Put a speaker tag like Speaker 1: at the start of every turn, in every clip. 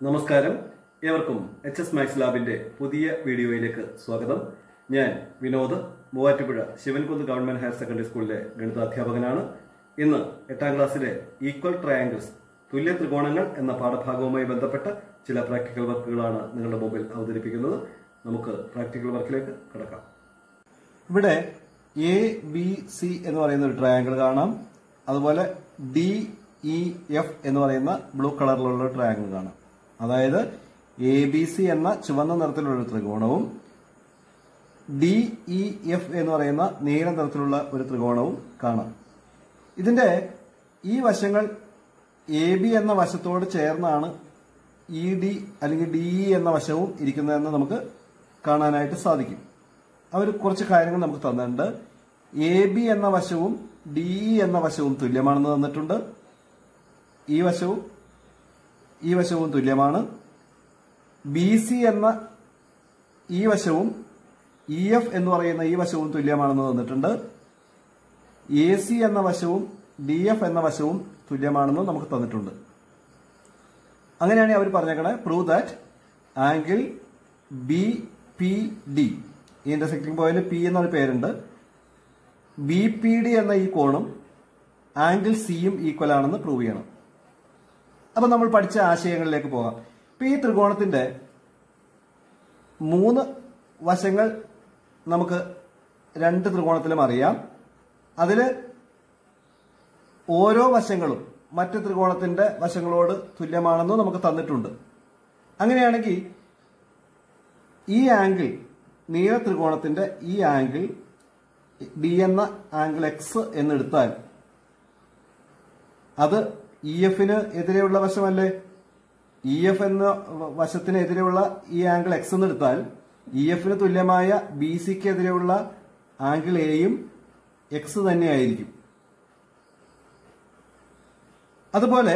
Speaker 1: നമസ്കാരം ഏവർക്കും H S max ലാബിന്റെ പുതിയ വീഡിയോയിലേക്ക് സ്വാഗതം ഞാൻ Vinod Muvattupuzha Shivankunnu government higher secondary സ്കൂളിലെ ഗണിതാധ്യാപകനാണ് ഇന്ന് എട്ടാം ക്ലാസ്സിലെ ഈക്വൽ ട്രയാങ്കിൾസ് തുല്യ ത്രികോണങ്ങൾ എന്ന പാഠഭാഗവുമായി ബന്ധപ്പെട്ട ചില പ്രാക്ടിക്കൽ വർക്കുകളാണ് നിങ്ങളുടെ മുമ്പിൽ അവതരിപ്പിക്കുന്നത് നമുക്ക് പ്രാക്ടിക്കൽ വർക്കിലേക്ക് കടക്കാം
Speaker 2: ഇവിടെ എ ബി സി എന്ന് പറയുന്ന ഒരു ട്രയാങ്കിൾ കാണാം അതുപോലെ ഡി ഇ എഫ് എന്ന് പറയുന്ന ബ്ലൂ കളറിലുള്ള ഒരു ട്രയാങ്കിൾ കാണാം അതായത് എ ബി സി എന്ന ചുവന്ന നിറത്തിലുള്ള ഒരു ത്രികോണവും ഡി ഇ എഫ് എന്ന് പറയുന്ന നീല നിറത്തിലുള്ള ഒരു ത്രികോണവും കാണാം ഇതിന്റെ ഈ വശങ്ങൾ എ ബി എന്ന വശത്തോട് ചേർന്നാണ് ഇ ഡി അല്ലെങ്കിൽ ഡി ഇ എന്ന വശവും ഇരിക്കുന്നതെന്ന് നമുക്ക് കാണാനായിട്ട് സാധിക്കും അവർ കുറച്ച് കാര്യങ്ങൾ നമുക്ക് തന്നിട്ടുണ്ട് എ ബി എന്ന വശവും ഡി ഇ എന്ന വശവും തുല്യമാണെന്ന് തന്നിട്ടുണ്ട് ഈ വശവും ഈ വശവും തുല്യമാണ് ബി സി എന്ന ഈ വശവും ഇ എഫ് എന്ന് പറയുന്ന ഈ വശവും തുല്യമാണെന്ന് തന്നിട്ടുണ്ട് എ സി എന്ന വശവും ഡി എഫ് എന്ന വശവും തുല്യമാണെന്ന് നമുക്ക് തന്നിട്ടുണ്ട് അങ്ങനെയാണ് അവർ പറഞ്ഞേക്കണേ prove that angle B P D ഈ ഇന്റർസെക്ടിംഗ് പോയിന്റ് പി എന്നൊരു പേരുണ്ട് ബി പി ഡി എന്ന ഈ കോണും ആംഗിൾ സിയും ഈക്വൽ ആണെന്ന് പ്രൂവ് ചെയ്യണം അപ്പൊ നമ്മൾ പഠിച്ച ആശയങ്ങളിലേക്ക് പോകാം ഇപ്പൊ ഈ ത്രികോണത്തിന്റെ മൂന്ന് വശങ്ങൾ നമുക്ക് രണ്ട് ത്രികോണത്തിലും അറിയാം അതില് ഓരോ വശങ്ങളും മറ്റ് ത്രികോണത്തിന്റെ വശങ്ങളോട് തുല്യമാണെന്ന് നമുക്ക് തന്നിട്ടുണ്ട് അങ്ങനെയാണെങ്കിൽ ഈ ആംഗിൾ നീല ത്രികോണത്തിന്റെ ഈ ആംഗിൾ ഡി എന്ന ആംഗിൾ എക്സ് എന്നെടുത്താൽ അത് ഇ എഫിന് എതിരെയുള്ള വശമല്ലേ ഇ എഫ് എന്ന വശത്തിന് എതിരെയുള്ള ഈ ആംഗിൾ എക്സ് എന്നെടുത്താൽ ഇ എഫിന് തുല്യമായ ബി സിക്ക് എതിരെയുള്ള ആംഗിൾ എയും എക്സ് തന്നെയായിരിക്കും അതുപോലെ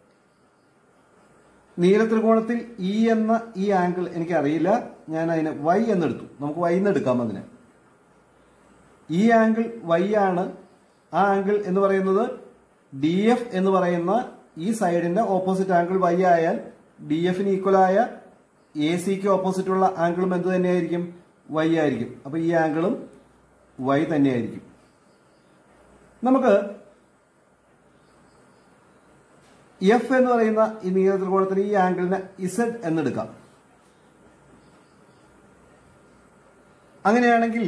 Speaker 2: നീല ത്രികോണത്തിൽ ഇ എന്ന ഈ ആംഗിൾ എനിക്കറിയില്ല ഞാൻ അതിനെ വൈ എന്നെടുത്തു നമുക്ക് വൈ എന്ന് എടുക്കാം അതിനെ ഈ ആംഗിൾ വൈ ആണ് ആ ആംഗിൾ എന്ന് പറയുന്നത് ഡി എഫ് എന്ന് പറയുന്ന ഈ സൈഡിന്റെ ഓപ്പോസിറ്റ് ആംഗിൾ വൈ ആയാൽ ഡി എഫിന് ഈക്വൽ ആയ എ സിക്ക് ഓപ്പോസിറ്റ് ഉള്ള ആംഗിളും എന്ത് തന്നെയായിരിക്കും വൈ ആയിരിക്കും അപ്പൊ ഈ ആംഗിളും വൈ തന്നെയായിരിക്കും നമുക്ക് എഫ് എന്ന് പറയുന്ന ഈ നീല ത്രികോണത്തിന് ഈ ആംഗിളിനെ ഇസഡ് എന്നെടുക്കാം അങ്ങനെയാണെങ്കിൽ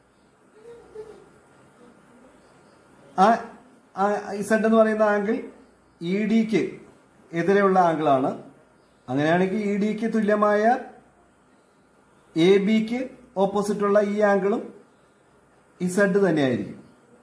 Speaker 2: ആ ഇസഡ് എന്ന് പറയുന്ന ആംഗിൾ ഇ ഡിക്ക് എതിരെയുള്ള ആംഗിളാണ് അങ്ങനെയാണെങ്കിൽ ഇ ഡിക്ക് തുല്യമായ എ ബിക്ക് ഓപ്പോസിറ്റുള്ള ഈ ആംഗിളും ഇസഡ് തന്നെയായിരിക്കും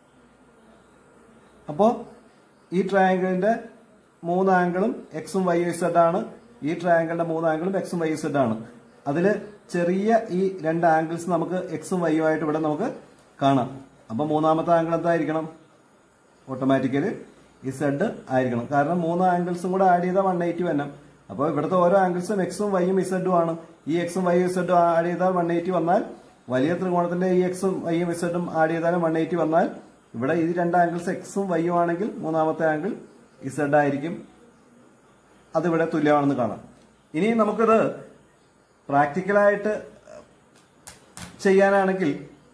Speaker 2: അപ്പോൾ ഈ ട്രയാങ്കിളിന്റെ മൂന്ന് ആംഗിളും എക്സും വൈ ഇസഡ് ആണ് ഈ ട്രയാങ്കിളിന്റെ മൂന്ന് ആംഗിളും എക്സും വൈ ഇസഡ് ആണ് അതിൽ ചെറിയ ഈ രണ്ട് ആംഗിൾസ് നമുക്ക് എക്സും വൈയും ആയിട്ട് ഇവിടെ നമുക്ക് കാണാം അപ്പൊ മൂന്നാമത്തെ ആംഗിൾ എന്തായിരിക്കണം ഓട്ടോമാറ്റിക്കലി ഇസഡ് ആയിരിക്കണം കാരണം മൂന്ന് ആംഗിൾസും കൂടെ ആഡ് ചെയ്താൽ വൺ എയ്റ്റി വരണം അപ്പോൾ ഇവിടുത്തെ ഓരോ ആംഗിൾസും എക്സും വൈയും ഇസഡും ആണ് ഈ എക്സും വൈ ഇസഡും ആഡ് ചെയ്താൽ വൺ എയ്റ്റി വന്നാൽ വലിയ ത്രികോണത്തിന്റെ ഈ എക്സും വൈയും ഇസഡും ആഡ് ചെയ്താലും വൺ എയ്റ്റി വന്നാൽ ഇവിടെ ഈ രണ്ട് ആംഗിൾസ് എക്സും വൈയും ആണെങ്കിൽ മൂന്നാമത്തെ ആംഗിൾ ഇസഡ് ആയിരിക്കും അതിവിടെ തുല്യമാണെന്ന് കാണാം ഇനി നമുക്കിത് പ്രാക്ടിക്കലായിട്ട് ചെയ്യാനാണെങ്കിൽ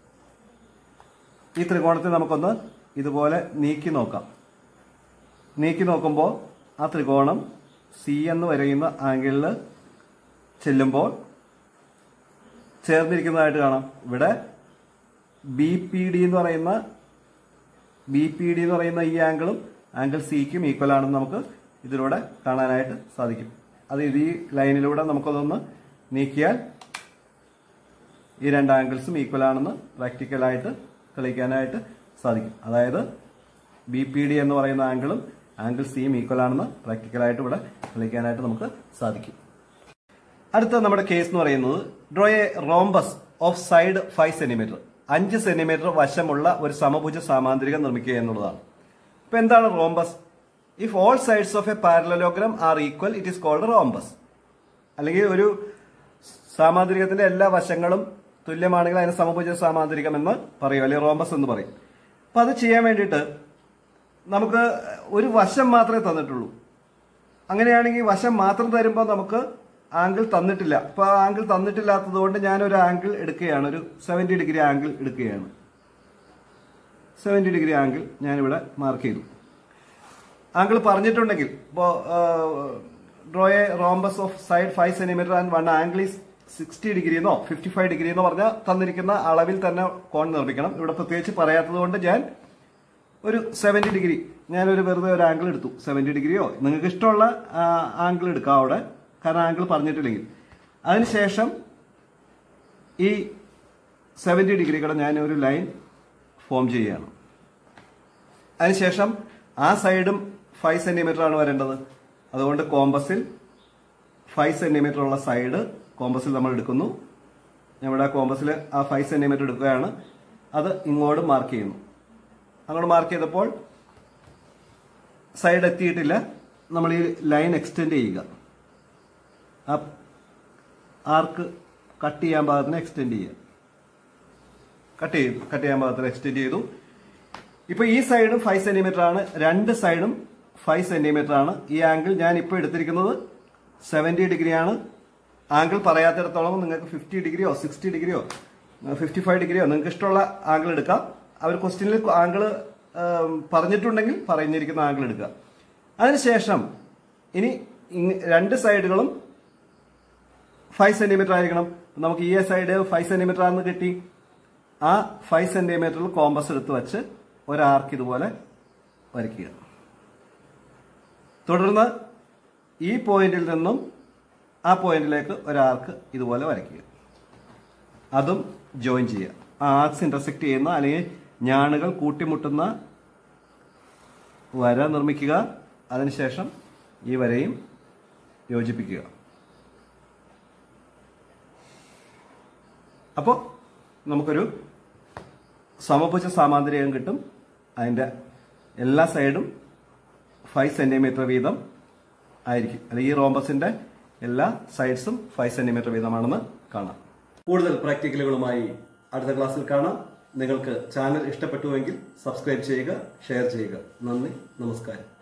Speaker 2: ഈ ത്രികോണത്തെ നമുക്കൊന്ന് ഇതുപോലെ നീക്കി നോക്കാം നീക്കി നോക്കുമ്പോൾ ആ ത്രികോണം സി എന്ന് പറയുന്ന ആംഗിളിൽ ചെല്ലുമ്പോൾ ചേർന്നിരിക്കുന്നതായിട്ട് കാണാം ഇവിടെ ബി പി ഡി എന്ന് പറയുന്ന ബി പി ഡി എന്ന് പറയുന്ന ഈ ആംഗിളും ആംഗിൾ സിക്കും ഈക്വൽ ആണെന്ന് നമുക്ക് ഇതിലൂടെ കാണാനായിട്ട് സാധിക്കും അത് ഇത് ഈ ലൈനിലൂടെ നമുക്കതൊന്ന് നീക്കിയാൽ ഈ രണ്ട് ആംഗിൾസും ഈക്വൽ ആണെന്ന് പ്രാക്ടിക്കലായിട്ട് തെളിയിക്കാനായിട്ട് സാധിക്കും അതായത് ബി പി ഡി എന്ന് പറയുന്ന ആംഗിളും ആംഗിൾ സിയും ഈക്വൽ ആണെന്ന് പ്രാക്ടിക്കലായിട്ട് ഇവിടെ തെളിയിക്കാനായിട്ട് നമുക്ക് സാധിക്കും അടുത്ത നമ്മുടെ കേസ് എന്ന് പറയുന്നത് draw a rhombus of side five centimetre അഞ്ച് സെന്റിമീറ്റർ വശമുള്ള ഒരു സമഭുജ സാമാന്തരികം നിർമ്മിക്കുക എന്നുള്ളതാണ് ഇപ്പൊ എന്താണ് rhombus if all sides of a parallelogram are equal it is called rhombus അല്ലെങ്കിൽ ഒരു സാമാന്തരികത്തിന്റെ എല്ലാ വശങ്ങളും തുല്യമാണെങ്കിൽ അതിന് സമഭുജ സാമാന്തരികം എന്ന് പറയും അല്ലെങ്കിൽ റോംബസ് എന്ന് പറയും അപ്പൊ അത് ചെയ്യാൻ വേണ്ടിയിട്ട് നമുക്ക് ഒരു വശം മാത്രമേ തന്നിട്ടുള്ളൂ അങ്ങനെയാണെങ്കിൽ വശം മാത്രം തരുമ്പോൾ നമുക്ക് ആംഗിൾ തന്നിട്ടില്ല അപ്പോൾ ആ ആംഗിൾ തന്നിട്ടില്ലാത്തത് കൊണ്ട് ഞാനൊരു ആംഗിൾ എടുക്കുകയാണ് ഒരു സെവൻറ്റി ഡിഗ്രി ആംഗിൾ എടുക്കുകയാണ് സെവൻറ്റി ഡിഗ്രി ആംഗിൾ ഞാനിവിടെ മാർക്ക് ചെയ്തു ആംഗിൾ പറഞ്ഞിട്ടുണ്ടെങ്കിൽ ഇപ്പോൾ draw a rhombus of side five centimetre and one angle is sixty degree എന്നോ ഫിഫ്റ്റി ഫൈവ് ഡിഗ്രി എന്ന് പറഞ്ഞാൽ തന്നിരിക്കുന്ന അളവിൽ തന്നെ കോൺ നിർമ്മിക്കണം ഇവിടെ പ്രത്യേകിച്ച് പറയാത്തത് കൊണ്ട് ഞാൻ ഒരു സെവൻറ്റി ഡിഗ്രി ഞാനൊരു വെറുതെ ഒരു ആംഗിൾ എടുത്തു സെവൻറ്റി ഡിഗ്രിയോ നിങ്ങൾക്ക് ഇഷ്ടമുള്ള ആംഗിൾ എടുക്കാം അവിടെ കാരണം ആംഗിൾ പറഞ്ഞിട്ടില്ലെങ്കിൽ അതിനുശേഷം ഈ സെവൻറ്റി ഡിഗ്രി കൂടെ ഞാൻ ഒരു ലൈൻ ഫോം ചെയ്യുകയാണ് അതിനുശേഷം ആ സൈഡും ഫൈവ് സെന്റിമീറ്റർ ആണ് വരേണ്ടത് അതുകൊണ്ട് കോമ്പസിൽ ഫൈവ് സെന്റിമീറ്റർ ഉള്ള സൈഡ് കോമ്പസിൽ നമ്മൾ എടുക്കുന്നു നമ്മുടെ കോമ്പസിൽ ആ ഫൈവ് സെന്റിമീറ്റർ എടുക്കുകയാണ് അത് ഇങ്ങോട്ട് മാർക്ക് ചെയ്യുന്നു അങ്ങോട്ട് മാർക്ക് ചെയ്തപ്പോൾ സൈഡ് എത്തിയിട്ടില്ല നമ്മൾ ഈ ലൈൻ എക്സ്റ്റെൻഡ് ചെയ്യുക ആ ആർക്ക് കട്ട് ചെയ്യാൻ പാകത്തിന് എക്സ്റ്റെൻഡ് ചെയ്യുക കട്ട് ചെയ്തു കട്ട് ചെയ്യാൻ പാകത്തിന് എക്സ്റ്റെൻഡ് ചെയ്തു ഇപ്പൊ ഈ സൈഡും ഫൈവ് സെന്റിമീറ്റർ ആണ് രണ്ട് സൈഡും ഫൈവ് സെന്റിമീറ്റർ ആണ് ഈ ആംഗിൾ ഞാൻ ഇപ്പോൾ എടുത്തിരിക്കുന്നത് സെവൻറ്റി ഡിഗ്രിയാണ് ആംഗിൾ പറയാത്തിടത്തോളം നിങ്ങൾക്ക് ഫിഫ്റ്റി ഡിഗ്രിയോ സിക്സ്റ്റി ഡിഗ്രിയോ ഫിഫ്റ്റി ഫൈവ് ഡിഗ്രിയോ നിങ്ങൾക്ക് ഇഷ്ടമുള്ള ആംഗിൾ എടുക്കാം അവർ ക്വസ്റ്റ്യനിൽ ആംഗിൾ പറഞ്ഞിട്ടുണ്ടെങ്കിൽ പറഞ്ഞിരിക്കുന്ന ആംഗിൾ എടുക്കുക അതിനുശേഷം ഇനി ഇങ് രണ്ട് സൈഡുകളും ഫൈവ് സെന്റിമീറ്റർ ആയിരിക്കണം നമുക്ക് ഈ സൈഡ് ഫൈവ് സെന്റിമീറ്റർ ആണെന്ന് കിട്ടി ആ ഫൈവ് സെന്റിമീറ്ററിൽ കോമ്പസ് എടുത്ത് വെച്ച് ഒരാർക്ക് ഇതുപോലെ വരയ്ക്കുക തുടർന്ന് ഈ പോയിന്റിൽ നിന്നും ആ പോയിന്റിലേക്ക് ഒരാർക്ക് ഇതുപോലെ വരയ്ക്കുക അതും ജോയിൻ ചെയ്യുക ആ ആർക്സ് ഇന്റർസെക്ട് ചെയ്യുന്ന അല്ലെങ്കിൽ ഞാണുകൾ കൂട്ടിമുട്ടുന്ന വര നിർമ്മിക്കുക അതിനുശേഷം ഈ വരയും യോജിപ്പിക്കുക അപ്പോൾ നമുക്കൊരു സമഭുജ സാമാന്തരികം കിട്ടും അതിൻ്റെ എല്ലാ സൈഡും ഫൈവ് സെന്റിമീറ്റർ വീതം ആയിരിക്കും അല്ലെങ്കിൽ ഈ റോംബസിന്റെ എല്ലാ സൈഡ്സും ഫൈവ് സെന്റിമീറ്റർ വീതമാണെന്ന് കാണാം
Speaker 1: കൂടുതൽ പ്രാക്ടിക്കലുകളുമായി അടുത്ത ക്ലാസ്സിൽ കാണാം നിങ്ങൾക്ക് ചാനൽ ഇഷ്ടപ്പെട്ടുവെങ്കിൽ സബ്സ്ക്രൈബ് ചെയ്യുക ഷെയർ ചെയ്യുക നന്ദി നമസ്കാരം